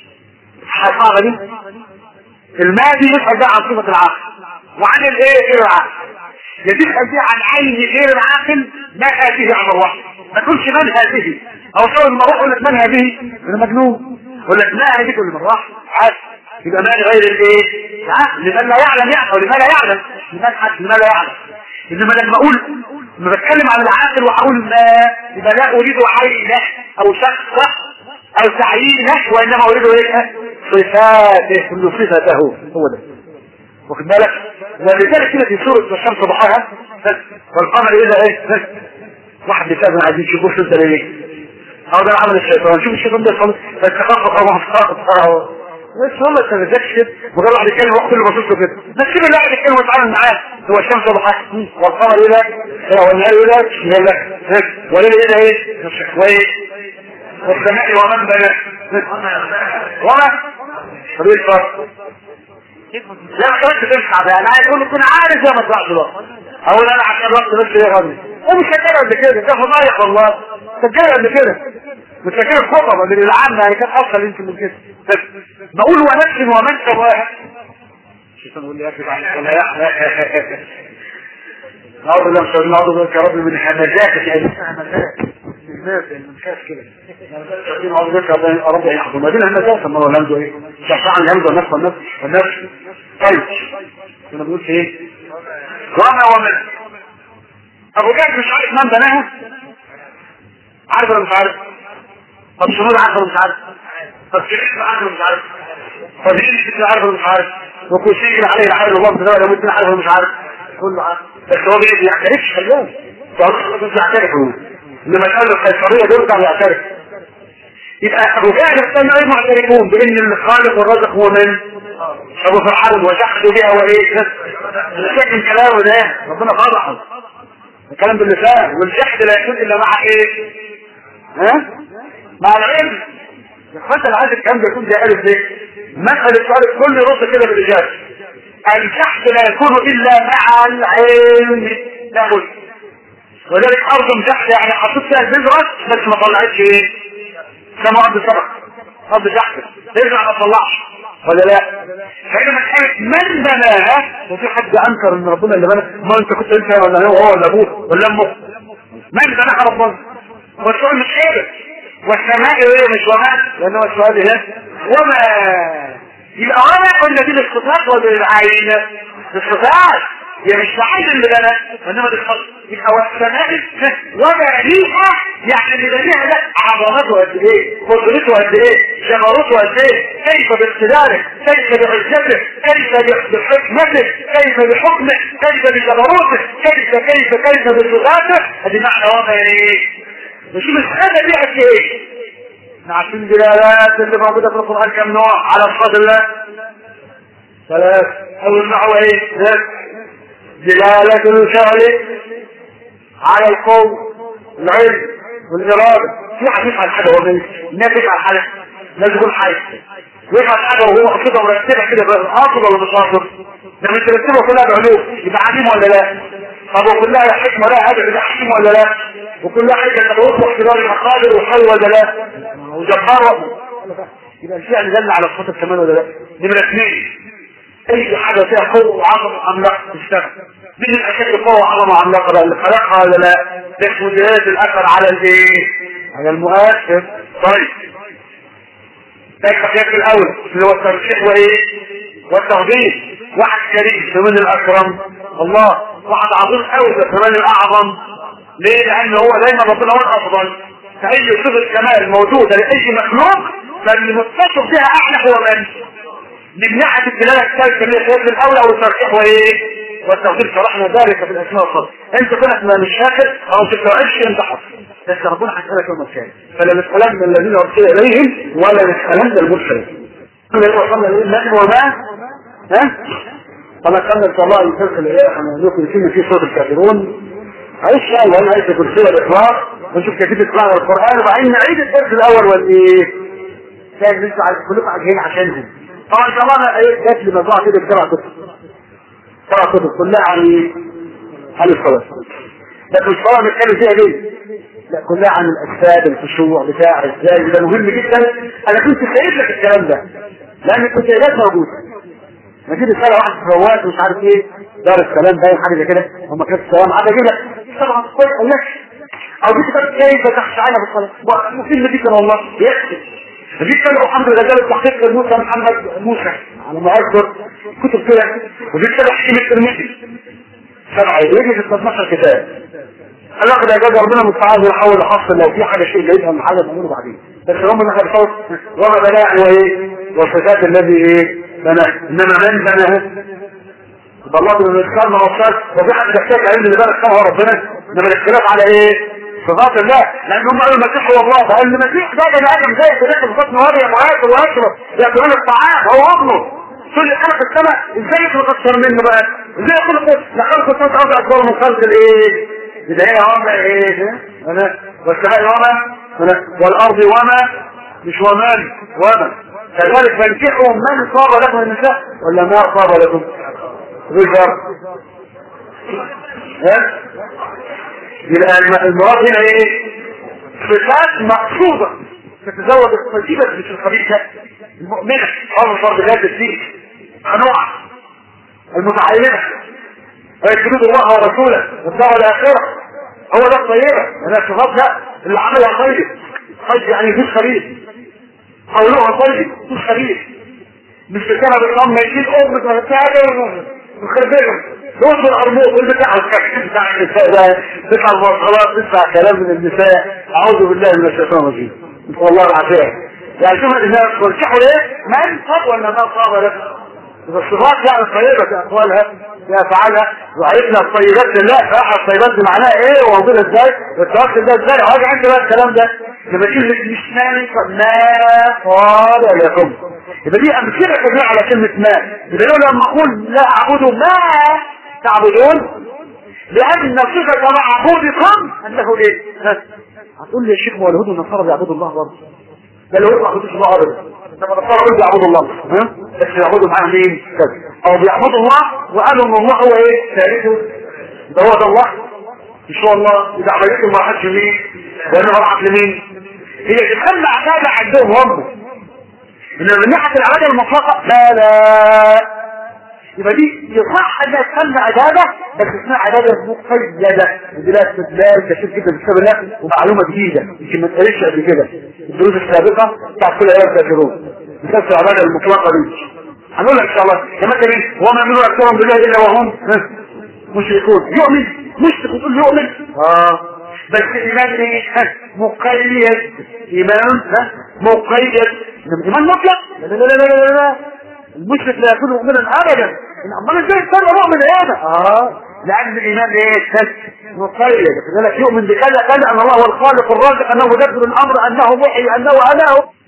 صعبة دي الماضي يسأل بقى عن صفة العقل وعن الايه غير العقل يسأل بيه عن عين غير العاقل ما هذه عن الله ما تقولش من هذه او سوى المروح يقول لك من هذه انا مجنون يقول لك ما هذه كل من راح عاد يبقى ما غير الايه العقل لمن لا يعلم يعلم او لمن لا يعلم لمن حد لمن لا يعلم انما لما اقول لما بتكلم عن العاقل واقول ما يبقى لا اريد عينه او شخصه او تعيينه وانما اريد ايه صفاته كل صفته هو ده واخد بالك ولذلك كده في سوره الشمس ضحاها والقمر اذا ايه واحد بيتابع عايزين يشوفوه شو ده ليه هو ده عمل الشيطان شوف الشيطان ده خالص فتخفف الله بس هو ما تنزلش كده مجرد واحد يتكلم وقت اللي باصص له كده بس كده اللي قاعد يتكلم ويتعامل معاه هو الشمس ضحاها والقمر ايه ده والنهار ايه ده يقول لك وليل ايه ده ايه وايه والسماء ومن بنى وما طب ايه الفرق لا ما كانش تنفع بقى انا عايز اقول لك انا عارف يا ما طلعت دلوقتي اقول انا عشان رحت بس ايه غني ومش هتجرب قبل كده ده فضايح والله سجلها قبل كده مش فاكر الخطبه اللي العامه يعني كانت افضل يمكن من كده بس بقول ونفس ومن سواها الشيطان يقول لي يا اخي بعد الصلاه نعوذ بالله من شر نعوذ بك يا رب من همزاتك يا همزات الناس المنكاس كده نعوذ بك يا رب ان يحضر ما دي الهمزات اما هو الهمزه ايه شفاعة الهمزه والنفس والنفس والنفس طيب كنا بنقول في ايه وما ومن ابو جهل مش عارف من بناها عارف ولا مش عارف طب شنو عارف ولا مش عارف طب كيف عارف ولا مش عارف طب ليه عارف ولا مش عارف وكوشي عليه العالم الله بتدور لو انت عارف ولا مش عارف كله عارف بس هو ما يعترفش خلي بالك فهو يعترف هو لما قال القيصريه دول كانوا يعترف يبقى ابو جهل استنى ايه معترفون بان الخالق والرازق هو من ابو فرعون وجحدوا بها وايه لكن كلامه ده ربنا فضحه الكلام باللسان والجحد لا يكون الا مع ايه ها مع العلم مثلا عايز الكلام ده يكون زي الف ليه مثل السؤال كل يرد كده بالاجابه الجحد لا يكون الا مع العلم لابد ولذلك ارض جحد يعني حطيت فيها البذره بس ما طلعتش ايه كما ارض سبق ارض جحد ترجع ما تطلعش ولا لا فإنما كانت من بناها وفي حد انكر ان ربنا اللي بنى ما انت كنت انت ولا هو هو ولا ابوه ولا امه من بناها ربنا والسؤال مش كده والسماء ايه مش وما لان هو السؤال هنا وما يبقى وما قلنا دي للصفات ولا للعين للصفات يعني مش العين اللي بنى وانما دي الخلق يبقى والسماء وما ليها يعني اللي بنيها ده عظمته قد ايه قدرته قد ايه جبروته قد ايه كيف باقتداره كيف بعزته كيف بحكمته كيف بحكمه كيف بجبروته كيف كيف كيف بصفاته هذه معنى وما ايه نشوف الحاجة دي قد ايه عشان دلالات اللي موجودة في القرآن كم نوع على صفات الله ثلاث أول نوع إيه؟ دلالة الفعل على القول العلم والإرادة في واحد يفعل حاجة هو الناس يفعل حاجة لازم يكون حي ويفعل حاجة وهو كده مرتبة كده قاصد ولا مش قاصد لما ترتبه كلها بعلوم يبقى عليم ولا لا طب وكلها حكمة لا هذا يبقى حكيم ولا لا وكلها حكمة تبص اختبار المقادر وحل ولا لا وجبار يبقى الفعل دل على الصوت كمان ولا لا نمرة اثنين اي حاجة فيها قوة وعظمة وعملاق تشتغل مين الاشد قوة وعظمة وعملاقة بقى اللي خلقها ولا لا ده اسمه جهاز الاثر على الايه على المؤثر طيب ده التقييد الاول اللي هو الترشيح وايه والتفضيل واحد كريم كمان الاكرم الله واحد عظيم قوي كمان الاعظم ليه لان هو دايما ربنا هو الافضل فاي صفه كمال موجوده لاي مخلوق فاللي متصف بها اعلى هو من من ناحيه الدلاله الثالثه اللي هي الاول او الترشيح وايه والتفضيل شرحنا ذلك في الاسماء والصفات انت كنت ما مش فاكر او ما تستوعبش انت حصل بس ربنا هيسالك يوم القيامه فلا نسالن من الذين ارسل اليهم ولا نسالن المرسلين وصلنا لله وما ها فما كان ان شاء الله يفرق الايه هنقول يتم في صوت الكافرون عيش شاء الله انا عايز كرسي الاطلاق ونشوف كيفيه اطلاع القران وبعدين نعيد الدرس الاول والايه كان لسه عايز كلكم عايزين عشانهم طبعا ان شاء الله انا ايه جات لي مجموعه كده بسبع كتب سبع كتب كلها عن ايه؟ عن الصلاه لكن الصلاه بنتكلم فيها ليه؟ لا كلها عن الاسباب الخشوع بتاع ازاي ده مهم جدا انا كنت سايب لك الكلام ده لان الكتابات موجوده ما تيجي رساله واحد في رواد مش عارف ايه دار السلام باين حاجه زي كده هم كتاب السلام عاد اجيب لك طبعا كويس قال لك او دي كتاب كيف تخشى عينها بالصلاه مفيد جدا والله يكفي دي كتاب محمد الغزالي التحقيق لموسى محمد موسى على ما اذكر كتب كده ودي كتاب حكيم الترمذي سبعه يجي في 12 كتاب قال لك ده اجازه ربنا مستعان يحاول يحصل لو في حاجه شيء جايبها من حاجه نعمله بعدين بس هم ان احنا بصوت وما بناء وايه والصفات الذي ايه بناه انما من بناه يبقى الله من الاسلام وصل وفي حد يحتاج علم اللي بنى السماء ربنا انما الاختلاف على ايه صفات الله لان هم قالوا المسيح هو الله فقال المسيح ده بني ادم زي كده في بطن مريم وياكل ويشرب ياكلون الطعام هو ابنه كل خلق السماء ازاي يخلق اكثر منه بقى ازاي يخلق لخلق السماء ارض اكبر من خلق الايه يبقى هي وما ايه انا والسماء وما والارض وما مش ومن وما كذلك فانكحوا من صاب لكم النساء ولا ما صاب لكم رجل ها يبقى المراد هنا ايه صفات مقصوده تتزوج الطيبه مش الخبيثه المؤمنه امر فرض ذات الدين انواع المتعينه ويكتبوا الله ورسوله والدار الاخره هو ده الطيبه انا الصفات ده اللي عملها طيب طيب يعني مش خبيث قولها طيب مش خبيث مش كده بالضم يجيب امك وهتعمل وخربهم روح الارموط والبتاع بتاع النساء ده بتاع المواصلات بتاع كلام من النساء اعوذ بالله من الشيطان الرجيم والله العافيه يعني شوف الناس ترشحوا ايه من صاب ولا ما صاب لك الصفات يعني طيبة في أقوالها في أفعالها وعرفنا الطيبات لله فأحد الطيبات دي معناها إيه وموجودة إزاي والتوكل ده إزاي وهاجي عندي بقى الكلام ده لما تيجي مش ماني ما قال لكم يبقى دي أمثلة كبيرة على كلمة ما يبقى لما أقول لا أعبد ما تعبدون لأن صفة معبودكم أنه إيه؟ هتقول لي يا شيخ هو اليهود والنصارى بيعبدوا الله برضه ده اليهود ما بيعبدوش الله أبدا لما النصارى قالوا بيعبدوا الله ها بس بيعبدوا معاه مين؟ كذا أو بيعبدوا الله وقالوا إن الله هو إيه؟ ثالثه ده هو ده الله مش هو الله إذا عملتهم ما حدش مين؟ وأنا ببعت لمين؟ هي تخلى عبادة عندهم هم إنما من ناحية العبادة المطلقة لا لا يبقى دي يصح انها تسمى عبادة بس اسمها عبادة مقيدة ودي لها استدلال كثير جدا في كتاب الله ومعلومة جديدة يمكن ما اتقالتش قبل كده الدروس السابقة بتاعت كل ايام الكافرون مثال العبادة المطلقة دي هنقول لك ان شاء الله كما تبين وما يؤمنون اكثرهم بالله الا وهم مشركون يؤمن مشرك وتقول يؤمن اه بس ايمان ايه مقيد ايمان مقيد ايمان مطلق لا لا لا لا لا, لا. المشرك لا يكون مؤمنا ابدا امال ازاي يصير مؤمن هذا اه لان الايمان ايه مقيد كذلك يؤمن بكذا كذا ان الله هو الخالق الرازق انه مدبر الامر انه محيي انه اله